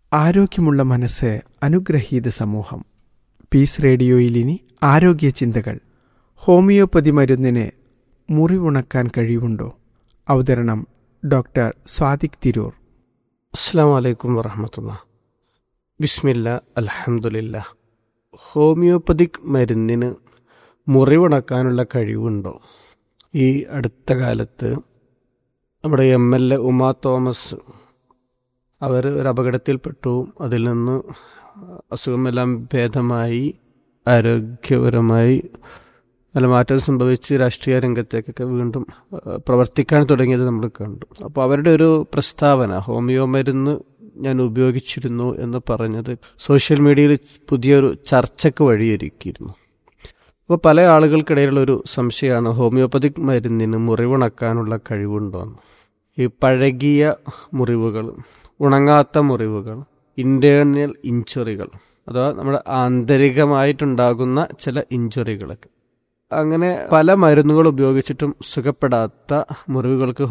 ആരോഗ്യമുള്ള മനസ്സ് അനുഗ്രഹീത സമൂഹം പീസ് റേഡിയോയിൽ ഇനി ആരോഗ്യ ചിന്തകൾ ഹോമിയോപ്പതി മരുന്നിന് മുറിവുണക്കാൻ കഴിവുണ്ടോ അവതരണം ഡോക്ടർ സ്വാദിക് തിരൂർ അസ്സാം വലൈക്കും വറഹമത്തുള്ള ബിസ്മില്ല അൽഹംദുലില്ല ഹോമിയോപ്പതിക് മരുന്നിന് മുറിവുണക്കാനുള്ള കഴിവുണ്ടോ ഈ അടുത്ത കാലത്ത് നമ്മുടെ M L A Uma Thomas അവർ ഒരു അപകടത്തിൽപ്പെട്ടു അതിൽ നിന്ന് അസുഖമെല്ലാം ഭേദമായി ആരോഗ്യപരമായി നല്ല മാറ്റം സംഭവിച്ച് രാഷ്ട്രീയ രംഗത്തേക്കൊക്കെ വീണ്ടും അഹ്, പ്രവർത്തിക്കാൻ തുടങ്ങിയത് നമ്മൾ കണ്ടു അപ്പോൾ അവരുടെ ഒരു പ്രസ്താവന ഹോമിയോ മരുന്ന് ഞാൻ ഉപയോഗിച്ചിരുന്നു എന്ന് പറഞ്ഞത് സോഷ്യൽ മീഡിയയിൽ പുതിയൊരു ചർച്ചയ്ക്ക് വഴിയൊരുക്കിയിരുന്നു അപ്പോൾ പല ആളുകൾക്കിടയിലുള്ള ഒരു സംശയമാണ് ഹോമിയോപ്പതിക് മരുന്നിന് മുറിവുണക്കാനുള്ള കഴിവുണ്ടോയെന്ന് ഈ പഴകിയ മുറിവുകൾ ഉണങ്ങാത്ത മുറിവുകൾ ഇൻറ്റേർണൽ ഇഞ്ചുറികൾ അഥവാ നമ്മുടെ ആന്തരികമായിട്ടുണ്ടാകുന്ന ചില ഇഞ്ചുറികളൊക്കെ അങ്ങനെ പല മരുന്നുകൾ ഉപയോഗിച്ചിട്ടും സുഖപ്പെടാത്ത മുറിവുകൾക്ക്